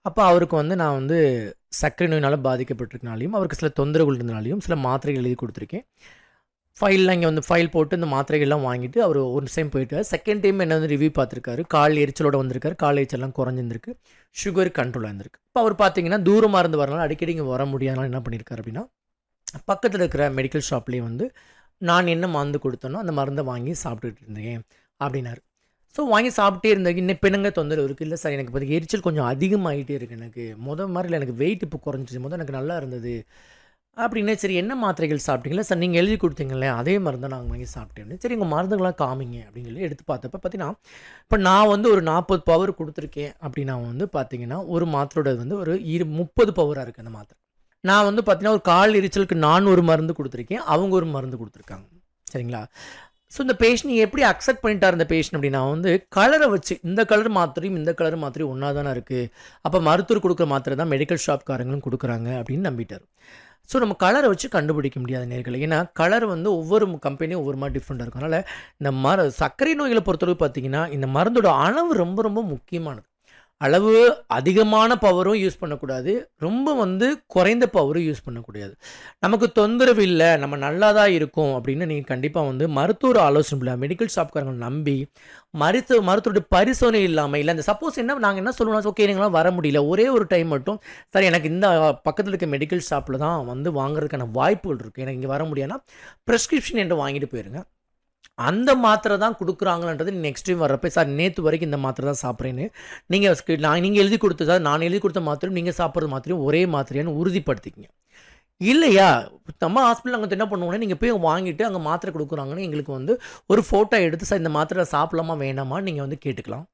அப்போ அவருக்கு வந்து நான் வந்து சர்க்கரை நோயினால் பாதிக்கப்பட்டிருக்கனாலையும் அவருக்கு சில தொந்தரவுகள் இருந்தனாலையும் சில மாத்திரைகள் எழுதி கொடுத்துருக்கேன் ஃபைல்லாம் இங்கே வந்து ஃபைல் போட்டு இந்த மாத்திரைகள்லாம் வாங்கிட்டு அவர் ஒரு டைம் போயிட்டு செகண்ட் டைம் என்ன வந்து ரிவ்யூ பார்த்துருக்காரு கால் எரிச்சலோட வந்திருக்காரு கால் எரிச்சல்லாம் குறைஞ்சிருந்திருக்கு சுகர் கண்ட்ரோல் ஆயிருந்திருக்கு இப்போ அவர் பார்த்தீங்கன்னா தூரமாக இருந்து வரனால அடிக்கடி இங்கே வர முடியாதனால என்ன பண்ணியிருக்காரு அப்படின்னா பக்கத்தில் இருக்கிற மெடிக்கல் ஷாப்லேயே வந்து நான் என்ன மருந்து கொடுத்தனோ அந்த மருந்தை வாங்கி சாப்பிட்டுட்டு இருந்தேன் அப்படின்னாரு ஸோ வாங்கி சாப்பிட்டே இருந்தேன் இன்னும் பெண்ணுங்க தொந்தரவு இருக்குது இல்லை சார் எனக்கு பார்த்து எரிச்சல் கொஞ்சம் அதிகமாகிட்டே இருக்குது எனக்கு முத மாதிரி இல்லை எனக்கு வெயிட் இப்போ குறைஞ்சிச்சு முதல் எனக்கு நல்லா இருந்தது அப்படின்னு சரி என்ன மாத்திரைகள் சாப்பிட்டீங்களா சார் நீங்கள் எழுதி கொடுத்தீங்களே அதே மருந்து நாங்கள் வாங்கி சாப்பிட்டேன் சரி உங்கள் மருந்துங்களாம் காமிங்க அப்படின்னு சொல்லி எடுத்து பார்த்தப்ப பார்த்தீங்கன்னா இப்போ நான் வந்து ஒரு நாற்பது பவர் கொடுத்துருக்கேன் அப்படின்னா வந்து பார்த்தீங்கன்னா ஒரு மாத்திரோட வந்து ஒரு இரு முப்பது பவராக இருக்குது அந்த மாத்திரை நான் வந்து பார்த்தீங்கன்னா ஒரு கால் எரிச்சலுக்கு நான் ஒரு மருந்து கொடுத்துருக்கேன் அவங்க ஒரு மருந்து கொடுத்துருக்காங்க சரிங்களா ஸோ இந்த பேஷண்ட் எப்படி அக்செப்ட் பண்ணிட்டார் இந்த பேஷண்ட் அப்படின்னா வந்து கலரை வச்சு இந்த கலர் மாத்திரையும் இந்த கலர் மாத்திரையும் ஒன்றா தானே இருக்குது அப்போ மருத்துவர் கொடுக்குற மாத்திரை தான் மெடிக்கல் ஷாப்காரங்களும் கொடுக்குறாங்க அப்படின்னு நம்பிட்டார் ஸோ நம்ம கலரை வச்சு கண்டுபிடிக்க முடியாத நேர்களை ஏன்னா கலர் வந்து ஒவ்வொரு கம்பெனியும் ஒவ்வொரு மாதிரி டிஃப்ரெண்ட்டாக இருக்கும் அதனால் இந்த மர சர்க்கரை நோய்களை பொறுத்தளவு பார்த்தீங்கன்னா இந்த மருந்தோட அளவு ரொம்ப ரொம்ப முக்கியமானது அளவு அதிகமான பவரும் யூஸ் பண்ணக்கூடாது ரொம்ப வந்து குறைந்த பவரும் யூஸ் பண்ணக்கூடாது நமக்கு தொந்தரவு இல்லை நம்ம நல்லா தான் இருக்கும் அப்படின்னு நீங்கள் கண்டிப்பாக வந்து மருத்துவர் ஆலோசனை இல்லை மெடிக்கல் ஷாப்காரங்களை நம்பி மருத்துவ மருத்துவருடைய பரிசோதனை இல்லாமல் இல்லை இந்த சப்போஸ் என்ன நாங்கள் என்ன சொல்லுவோம் ஓகே நீங்களாம் வர முடியல ஒரே ஒரு டைம் மட்டும் சார் எனக்கு இந்த பக்கத்தில் இருக்க மெடிக்கல் ஷாப்பில் தான் வந்து வாங்குறதுக்கான வாய்ப்புகள் இருக்குது எனக்கு இங்கே வர முடியாதுன்னா ப்ரெஸ்கிரிப்ஷன் என்று வாங்கிட்டு போயிருங்க அந்த மாத்திரை தான் கொடுக்குறாங்கன்றது நெக்ஸ்ட் டைம் வரப்போ சார் நேற்று வரைக்கும் இந்த மாத்திரை தான் சாப்பிட்றேன்னு நீங்கள் நான் நீங்கள் எழுதி கொடுத்த சார் நான் எழுதி கொடுத்த மாத்திரையும் நீங்கள் சாப்பிட்ற மாத்திரையும் ஒரே மாத்திரையான்னு உறுதிப்படுத்திக்கங்க இல்லையா நம்ம ஹாஸ்பிட்டல் அங்கே என்ன பண்ணுவோம்னா நீங்கள் போய் வாங்கிட்டு அங்கே மாத்திரை கொடுக்குறாங்கன்னு எங்களுக்கு வந்து ஒரு ஃபோட்டோ எடுத்து சார் இந்த மாத்திரை சாப்பிடலாமா வேணாமா நீங்கள் வந்து கேட்டுக்கலாம்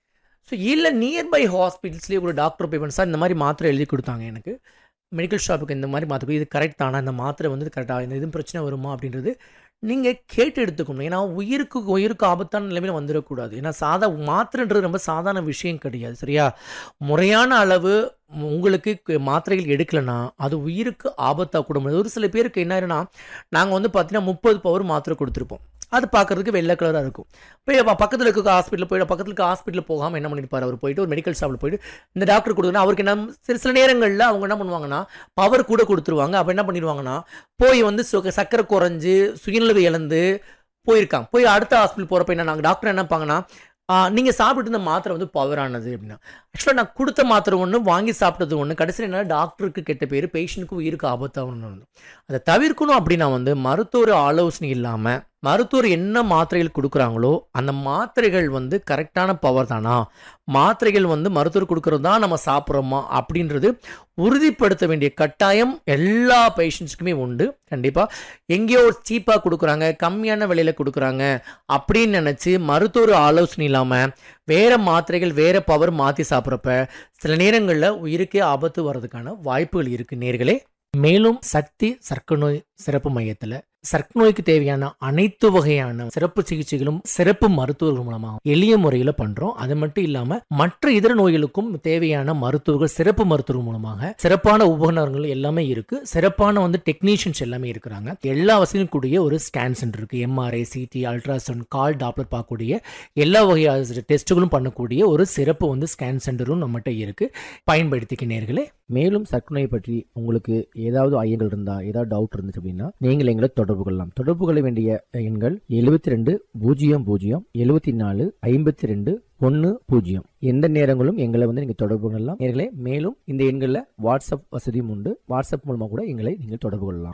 ஸோ இல்லை நியர்பை ஹாஸ்பிட்டல்ஸ்லேயே ஒரு டாக்டர் போய் பண்ண சார் இந்த மாதிரி மாத்திரை எழுதி கொடுத்தாங்க எனக்கு மெடிக்கல் ஷாப்புக்கு இந்த மாதிரி மாத்திரை இது கரெக்ட் தானா இந்த மாத்திரை வந்து கரெக்டாக இந்த எதுவும் பிரச்சனை வருமா அப்படின்றது நீங்கள் கேட்டு எடுத்துக்கணும் ஏன்னா உயிருக்கு உயிருக்கு ஆபத்தான நிலைமையில் வந்துடக்கூடாது ஏன்னா சாதா மாத்திரைன்றது ரொம்ப சாதாரண விஷயம் கிடையாது சரியா முறையான அளவு உங்களுக்கு மாத்திரைகள் எடுக்கலைன்னா அது உயிருக்கு ஆபத்தாக கூட முடியாது ஒரு சில பேருக்கு என்ன ஆயிருன்னா நாங்கள் வந்து பார்த்தீங்கன்னா முப்பது பவர் மாத்திரை கொடுத்துருப்போம் அது பார்க்குறதுக்கு வெள்ளை கலராக இருக்கும் போய் பக்கத்தில் இருக்க ஹாஸ்பிட்டலில் போய்ட்டு பக்கத்தில் இருக்க ஹாஸ்பிட்டலில் போகாமல் என்ன பண்ணியிருப்பார் அவர் போயிட்டு ஒரு மெடிக்கல் ஷாப்பில் போயிட்டு இந்த டாக்டர் கொடுக்குறா அவருக்கு என்ன சில சில நேரங்களில் அவங்க என்ன பண்ணுவாங்கன்னா பவர் கூட கொடுத்துருவாங்க அப்போ என்ன பண்ணிடுவாங்கன்னா போய் வந்து சக்கரை குறைஞ்சு சுயநிலவு இழந்து போயிருக்காங்க போய் அடுத்த ஹாஸ்பிட்டல் போகிறப்ப என்ன நாங்கள் டாக்டர் என்ன பாங்கன்னா நீங்கள் சாப்பிட்டு இந்த மாத்திரை வந்து பவரானது அப்படின்னா ஆக்சுவலாக நான் கொடுத்த மாத்திரை ஒன்று வாங்கி சாப்பிட்டது ஒன்று கடைசியில் என்ன டாக்டருக்கு கெட்ட பேர் பேஷண்ட்டுக்கு உயிருக்கு ஆபத்தாக ஒன்று அதை தவிர்க்கணும் அப்படின்னா வந்து மருத்துவர் ஆலோசனை இல்லாமல் மருத்துவர் என்ன மாத்திரைகள் கொடுக்குறாங்களோ அந்த மாத்திரைகள் வந்து கரெக்டான பவர் தானா மாத்திரைகள் வந்து மருத்துவர் கொடுக்கறது தான் நம்ம சாப்பிட்றோமா அப்படின்றது உறுதிப்படுத்த வேண்டிய கட்டாயம் எல்லா பேஷண்ட்ஸுக்குமே உண்டு கண்டிப்பாக எங்கேயோ சீப்பாக கொடுக்குறாங்க கம்மியான விலையில் கொடுக்குறாங்க அப்படின்னு நினச்சி மருத்துவர் ஆலோசனை இல்லாமல் வேறு மாத்திரைகள் வேறு பவர் மாற்றி சாப்பிட்றப்ப சில நேரங்களில் உயிருக்கே ஆபத்து வர்றதுக்கான வாய்ப்புகள் இருக்குது நேர்களே மேலும் சக்தி சர்க்கரை நோய் சிறப்பு மையத்தில் சர்க்கரை நோய்க்கு தேவையான அனைத்து வகையான சிறப்பு சிகிச்சைகளும் சிறப்பு மருத்துவர்கள் மூலமாக எளிய முறையில் பண்றோம் அது மட்டும் இல்லாம மற்ற இதர நோய்களுக்கும் தேவையான மருத்துவர்கள் சிறப்பு மருத்துவர்கள் மூலமாக சிறப்பான உபகரணங்கள் எல்லாமே இருக்கு சிறப்பான வந்து டெக்னீஷியன்ஸ் எல்லாமே இருக்கிறாங்க எல்லா வசதியும் கூடிய ஒரு ஸ்கேன் சென்டர் இருக்கு எம்ஆர்ஐ சிடி அல்ட்ராசவுண்ட் கால் டாப்லர் பார்க்கக்கூடிய எல்லா வகையான டெஸ்ட்டுகளும் பண்ணக்கூடிய ஒரு சிறப்பு வந்து ஸ்கேன் சென்டரும் நம்மகிட்ட இருக்கு பயன்படுத்திக்க நேர்களே மேலும் சர்க்கரை நோய் பற்றி உங்களுக்கு ஏதாவது ஐயங்கள் இருந்தா ஏதாவது டவுட் இருந்துச்சு அப்படின்னா நீங்கள் எங்களை தொடர்பு கொள்ளலாம் தொடர்பு கொள்ள வேண்டிய எண்கள் எழுபத்தி ரெண்டு பூஜ்ஜியம் பூஜ்ஜியம் எழுபத்தி நாலு ஐம்பத்தி ரெண்டு ஒன்று பூஜ்ஜியம் எந்த நேரங்களும் எங்களை வந்து நீங்கள் தொடர்பு கொள்ளலாம் நேர்களே மேலும் இந்த எண்களில் வாட்ஸ்அப் வசதியும் உண்டு வாட்ஸ்அப் மூலமாக கூட எங்களை நீங்கள் தொடர்பு கொள்ளலாம்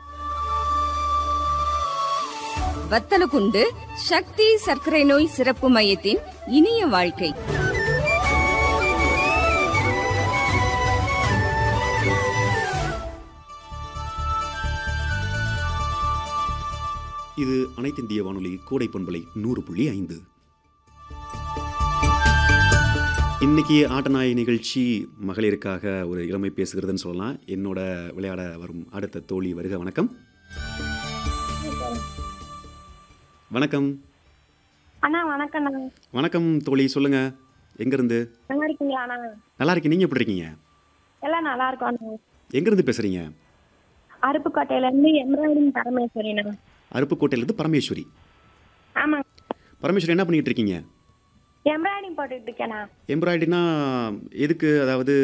வத்தலகுண்டு சக்தி சர்க்கரை நோய் சிறப்பு மையத்தின் இனிய வாழ்க்கை இது அனைத்திந்திய வானொலி கோடை பண்பலை நூறு புள்ளி ஐந்து இன்னைக்கு ஆட்டநாய நிகழ்ச்சி மகளிருக்காக ஒரு இளமை பேசுகிறதுன்னு சொல்லலாம் என்னோட விளையாட வரும் அடுத்த தோழி வருக வணக்கம் வணக்கம் அண்ணா வணக்கம்ண்ணா வணக்கம் தோழி சொல்லுங்க எங்கேருந்து நல்லா இருக்கீங்களா அண்ணா நல்லா இருக்கீங்க நீங்கள் எப்படி இருக்கீங்க எல்லாம் நல்லா இருக்கோம் அண்ணா எங்கேருந்து பேசுகிறீங்க அருப்புக்கோட்டையில இருந்து எம்ப்ராய்டிங் பரமேஸ்வரிண்ணா அருப்புக்கோட்டையிலேருந்து பரமேஸ்வரி ஆமாங்க பரமேஸ்வரி என்ன பண்ணிட்டு இருக்கீங்க எம்ப்ராய்டிங் போட்டுட்டு இருக்கேண்ணா எம்ப்ராய்டரினா எதுக்கு அதாவது